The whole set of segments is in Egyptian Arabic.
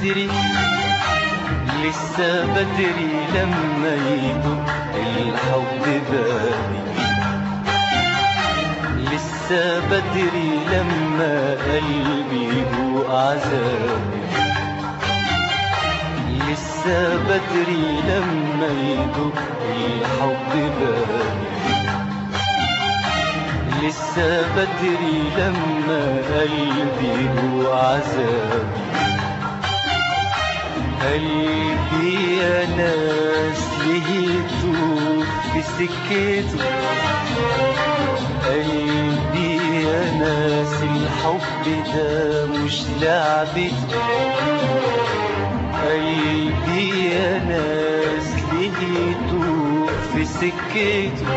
بدري لسه بدري لما يدق الحب بابي لسه بدري لما قلبي يبوق عذابي لسه بدري لما يدق الحب بابي لسه بدري لما قلبي يبوق عذابي قلبي يا ناس لهيته في سكته قلبي يا ناس الحب ده مش لعبته قلبي يا ناس لهيته في سكته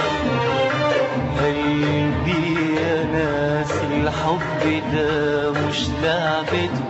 قلبي يا ناس الحب ده مش لعبته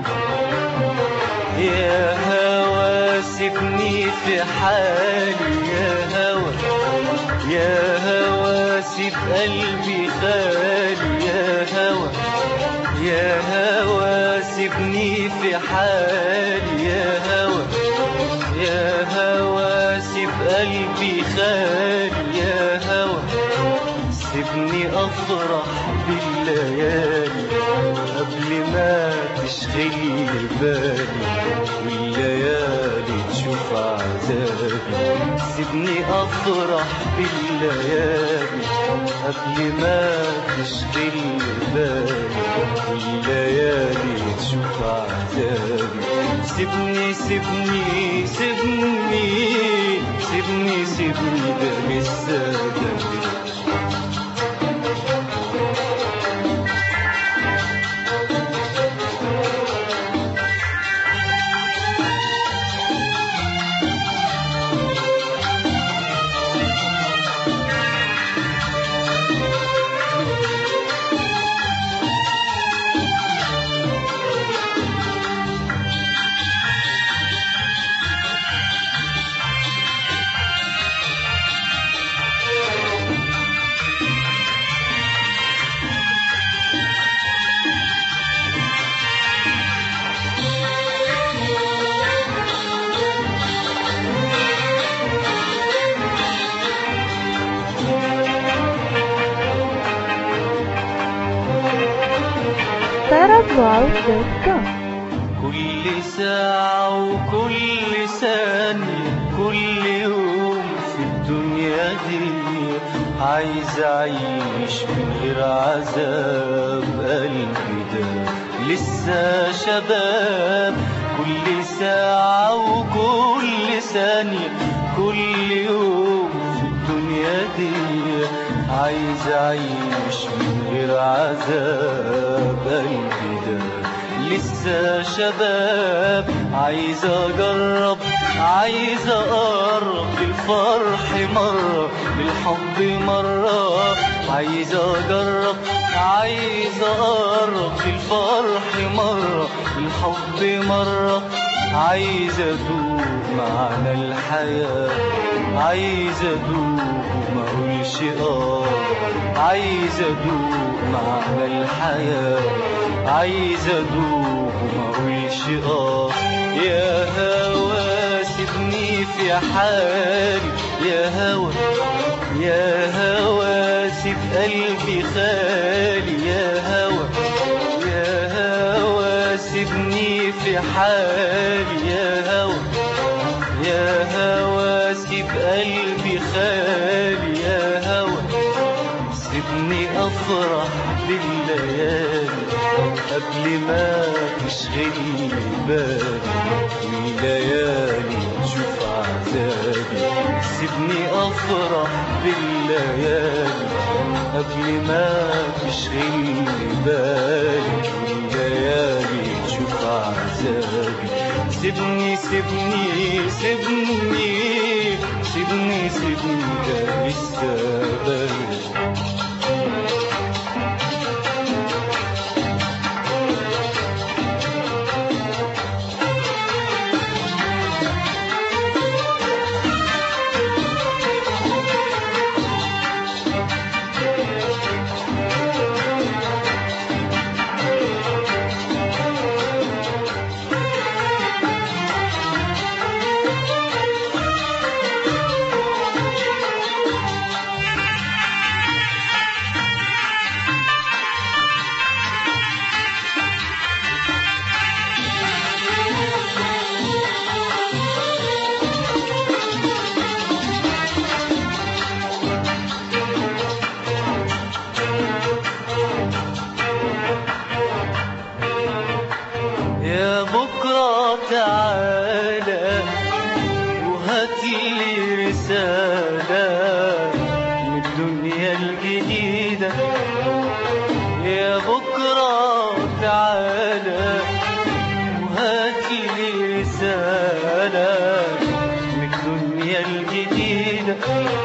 يا هوى سيبني في حالي يا هوى يا هوى سيب قلبي خالي يا هوى يا هوى سيبني في حالي يا هوى يا هوى سيب قلبي خالي يا هوى سيبني افرح بالليالي قبل ما تشغلني بالي والليالي تشوف عذابي سيبني افرح بالليالي قبل ما تشغلني بالي والليالي تشوف عذابي سيبني سيبني سيبني سيبني سيبني ده لسه بدري theraploud.com كل ساعة وكل ثانية كل يوم في الدنيا دي عايز أعيش من غير عذاب قلبي ده لسه شباب كل ساعة وكل ثانية كل يوم في الدنيا دي عايز أعيش من غير عذاب قلبي ده لسه شباب عايز اجرب عايز اقرب للفرح مرة للحب مرة عايز اجرب عايز اقرب للفرح مرة للحب مرة عايز ادوق معنى الحياة عايز ادوق وما اقولش اه عايز ادوق معنى الحياة عايز ادوق وما اقولش اه يا هوا سيبني في حالي يا هوا يا هوا سيب قلبي خالي يا هوا يا هوا سيبني في حالي يا هوا يا هوا سيب قلبي خالي يا هوا سيبني افرح بالليالي قبل ما تشغلني بالي والليالي تشوف عذابي سيبني افرح بالليالي قبل ما تشغلني بالي والليالي تشوف عذابي سيبني سيبني سيبني سيبني سيبني ده لسه بدري الدنيا الجديدة يا بكرة تعالى وهات لي رسالة من الدنيا الجديدة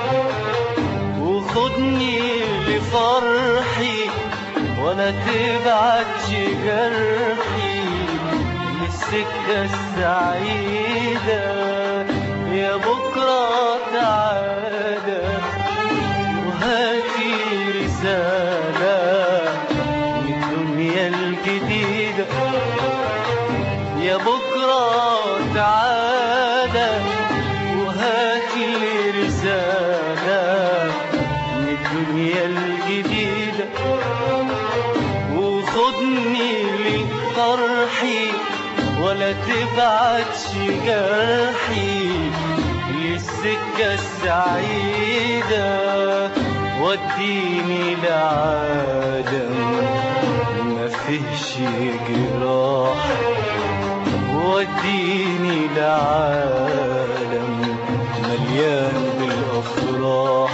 وخدني لفرحي ولا تبعتش جرحي للسكة السعيدة يا بكرة تعالى وهاتي رسالة من الدنيا الجديدة يا بكرة تعالى وهاتي رسالة من الدنيا الجديدة وخدني لفرحي ولا تبعتش جرحي للسكة السعيدة وديني لعالم ما فيهش جراح وديني لعالم مليان بالأفراح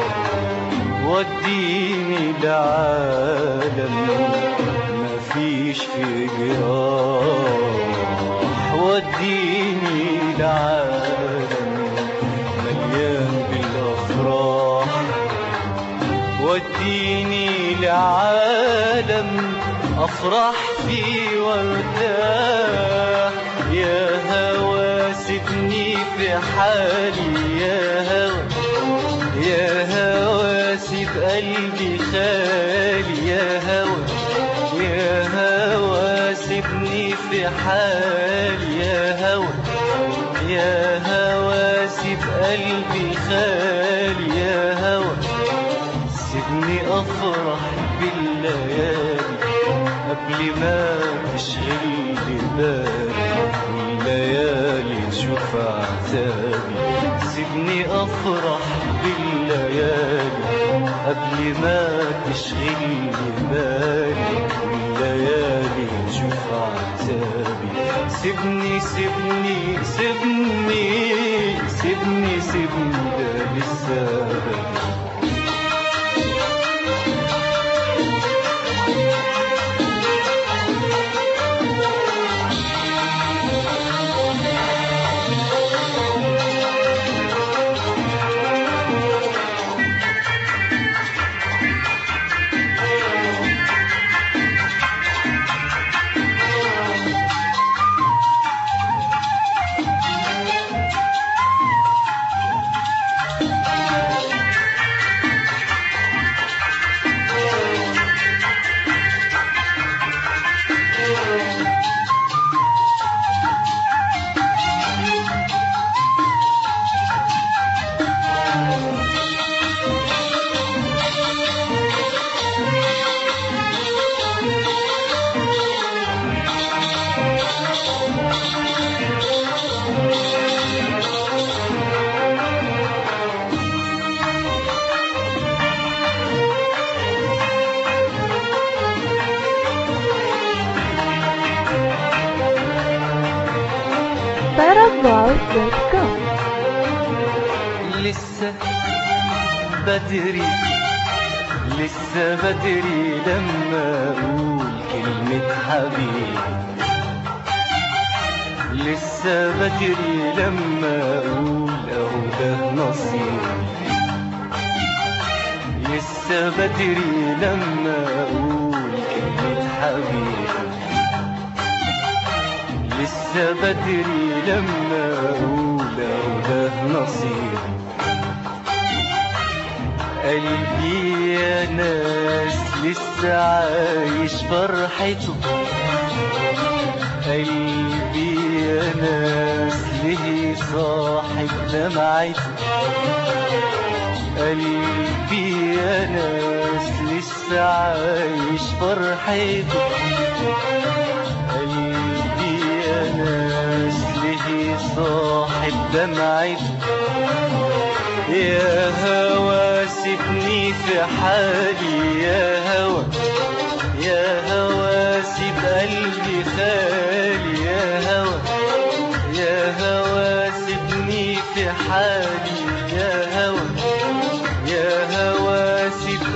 وديني لعالم ما فيش في جراح وديني لعالم مليان بالأفراح وديني لعالم أفرح فيه وارتاح يا هوى سيبني في حالي يا هوى يا هوى سيب قلبي خالي يا هوى يا هوى سيبني في حالي يا هوى يا هوى سيب قلبي خالي يا هوى سيبني افرح بالليالي قبل ما تشغلني بالي والليالي تشوف عذابي سيبني افرح بالليالي قبل ما تشغلني بالي والليالي تشوف عذابي سيبني سيبني سيبني سيبني سيبني ده لسه بدري parabol.com لسه بدري لسه بدري لما اقول كلمة حبيبي لسه بدري لما اقول اهو ده نصيبي لسه بدري لما اقول كلمة حبيبي لسه بدري لما اقول اهو ده نصيبي قلبي يا ناس لسه عايش فرحته قلبي يا ناس ليه صاحب دمعته قلبي يا ناس لسه عايش فرحته قلبي يا ناس ليه صاحب دمعته يا هوى سيبني في حالي يا هوى يا هوى سيب قلبي خالي يا هوى يا هوى سيبني في حالي يا هوى يا هوى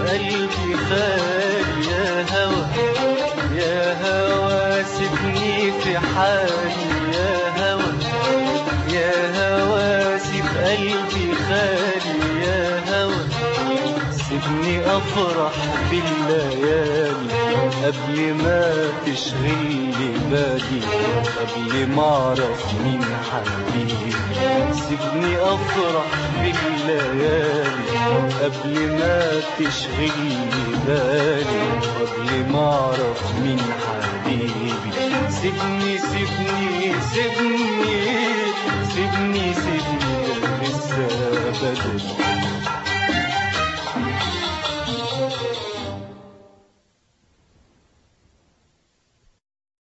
قلبي خالي يا هوى يا هوى سيبني في حالي يا هوى يا هوى سيب قلبي خالي يا هوى سيبني افرح بالليالي قبل ما تشغلني بالي قبل ما اعرف مين حبيبي سيبني افرح بالليالي قبل ما تشغلني بالي قبل ما اعرف مين حبيبي سيبني سيبني سيبني سيبني سيبني لسه بدري